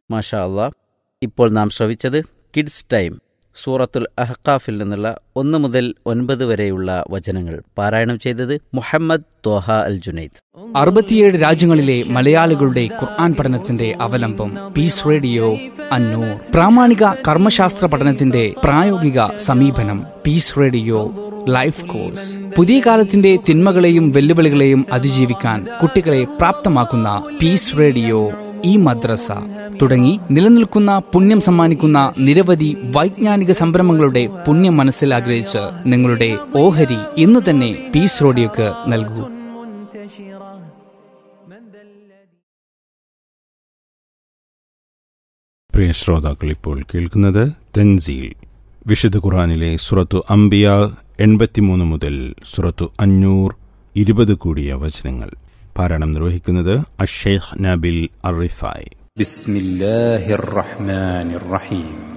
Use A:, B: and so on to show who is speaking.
A: മാഷാ അള്ളാ ഇപ്പോൾ നാം ശ്രവിച്ചത് കിഡ്സ് ടൈം സൂറത്തുൽ അഹ്കാഫിൽ നിന്നുള്ള ഒന്ന് മുതൽ ഒൻപത് വരെയുള്ള വചനങ്ങൾ പാരായണം ചെയ്തത് മുഹമ്മദ് തോഹ അൽ ജുനൈദ്
B: അറുപത്തിയേഴ് രാജ്യങ്ങളിലെ മലയാളികളുടെ ഖുർആൻ പഠനത്തിന്റെ അവലംബം പീസ് റേഡിയോ അന്നൂർ പ്രാമാണിക കർമ്മശാസ്ത്ര പഠനത്തിന്റെ പ്രായോഗിക സമീപനം പീസ് റേഡിയോ ലൈഫ് കോഴ്സ് പുതിയ കാലത്തിന്റെ തിന്മകളെയും വെല്ലുവിളികളെയും അതിജീവിക്കാൻ കുട്ടികളെ പ്രാപ്തമാക്കുന്ന പീസ് റേഡിയോ ഈ മദ്രസ തുടങ്ങി നിലനിൽക്കുന്ന പുണ്യം സമ്മാനിക്കുന്ന നിരവധി വൈജ്ഞാനിക സംരംഭങ്ങളുടെ പുണ്യം മനസ്സിൽ ആഗ്രഹിച്ച് നിങ്ങളുടെ ഓഹരി ഇന്ന് തന്നെ പീസ് റേഡിയോക്ക് നൽകൂ
C: പ്രിയ ശ്രോതാക്കൾ ഇപ്പോൾ കേൾക്കുന്നത് തൻസീൽ വിശുദ്ധ ഖുറാനിലെ സുറത്തു അംബിയ എൺപത്തിമൂന്ന് മുതൽ സുറത്തു അഞ്ഞൂർ ഇരുപത് കൂടിയ വചനങ്ങൾ പാരായണം നിർവഹിക്കുന്നത് അഷേഖ് നബിൽ അറിഫായ്
D: بسم الله الرحمن الرحيم